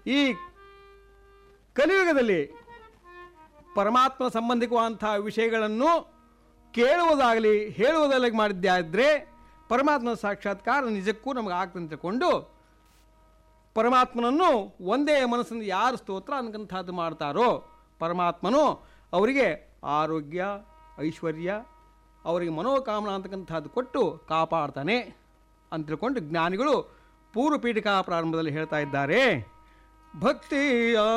ಈ ಕಲಿಯುಗದಲ್ಲಿ ಪರಮಾತ್ಮ ಸಂಬಂಧಿಕವಾದಂತಹ ವಿಷಯಗಳನ್ನು ಕೇಳುವುದಾಗಲಿ ಹೇಳುವುದಾಗಲಿ ಮಾಡಿದ್ದಾದರೆ ಪರಮಾತ್ಮನ ಸಾಕ್ಷಾತ್ಕಾರ ನಿಜಕ್ಕೂ ನಮಗೆ ಆಗ್ತದೆ ಅಂತ ತಿಳ್ಕೊಂಡು ಪರಮಾತ್ಮನನ್ನು ಒಂದೇ ಮನಸ್ಸಿಂದ ಯಾರು ಸ್ತೋತ್ರ ಅನ್ನಕ್ಕಂಥದ್ದು ಮಾಡ್ತಾರೋ ಪರಮಾತ್ಮನು ಅವರಿಗೆ ಆರೋಗ್ಯ ಐಶ್ವರ್ಯ ಅವರಿಗೆ ಮನೋಕಾಮನ ಅಂತಕ್ಕಂಥದ್ದು ಕೊಟ್ಟು ಕಾಪಾಡ್ತಾನೆ ಅಂತ ತಿಳ್ಕೊಂಡು ಜ್ಞಾನಿಗಳು ಪೂರ್ವ ಪೀಠಿಕಾ ಪ್ರಾರಂಭದಲ್ಲಿ ಹೇಳ್ತಾ ಇದ್ದಾರೆ ಭಕ್ತಿಯ